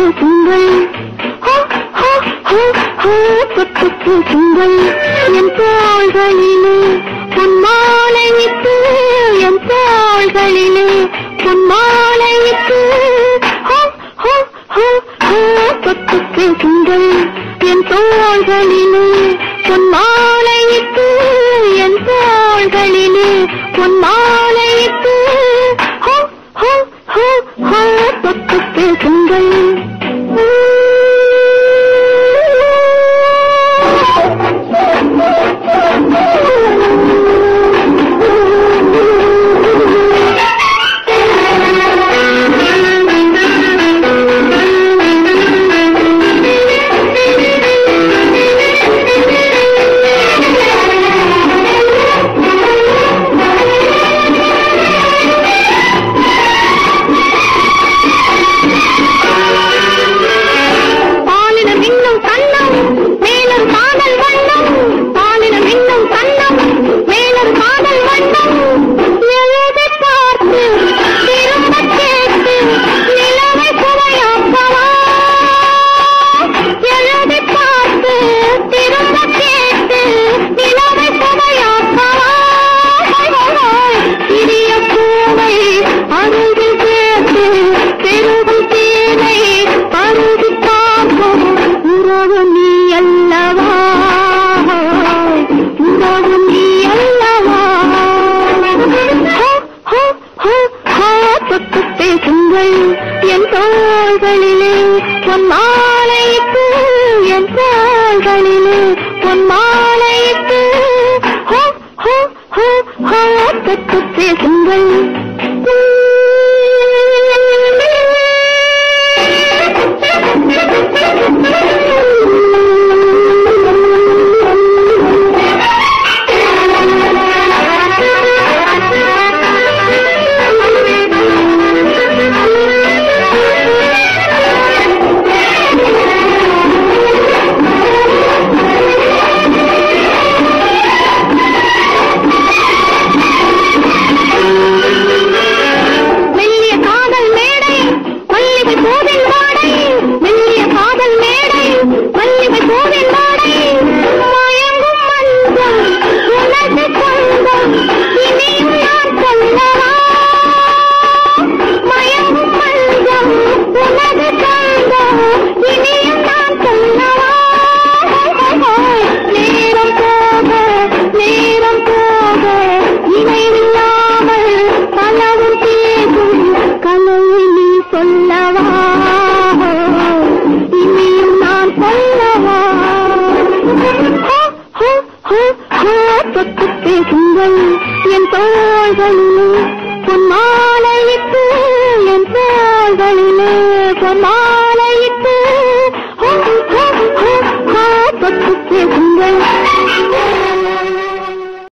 பேசுங்கள் ஹோ, ஹோ, ஹோ, ஹோ, தொட்டு பேசுங்கள் என் தோள்களிலே பொன்மாலையிட்டு என் தோள்களிலே பொன்மாலையிட்டு ஹோ, ஹோ, ஹோ, ஹோ, தொட்டு பேசுங்கள் என் தோள்களிலே பொன்மாலையிட்டு என் தோள்களிலே பொன்மாலையிட்டு ஹோ, ஹோ, ஹோ, ஹோ, தொட்டு பேசுங்கள் பாலினம் இன்னும் கண்ணம் மேலும் காதல் வண்ணம் பாலினம் இன்னும் கண்ணம் மேலும் காதல் வண்ணம் எழுதி பார்த்து திரும்ப கேட்டு நிலவை சுவையாக்கவா எழுதி பார்த்து திரும்ப கேட்டு நிலவை சுவையாக்கவா சிறிய பூவை அருகில் கேட்டு பெருகும் தேனை அருகி பார்க்கும் உறவு நீ அல்லவா உறவு நீ அல்லவா ஹோ, ஹோ, ஹோ, ஹோ, தொட்டு பேசுங்கள் என் தோள்களிலே பொன் மாலையிட்டு என் தோள்களிலே பொன் மாலையிட்டு ஹோ, ஹோ, ஹோ, ஹோ, தொட்டு பேசுங்கள் மெல்லிய காதல் மேடை மல்லிகை பூவின் வாடை மெல்லிய காதல் மேடை மல்லிகை பூவின் வாடை மயங்கும் மஞ்சள் உனது சொந்தம் இனியும் நான் சொல்லவா மயங்கும் மஞ்சள் உனது சொந்தம் இனியும் நான் சொல்லவா நேரம் போக நேரம் போக இணைவில்லாமல் பலவும் பேசும் கலையை நீ சொல்லவா இனியும் நான் சொல்லவா ஹோ, ஹோ, ஹோ, ஹோ, தொட்டு பேசுங்கள் என் தோள்களிலே பொன்மாலையிட்டு என் தோள்களிலே பொன்மா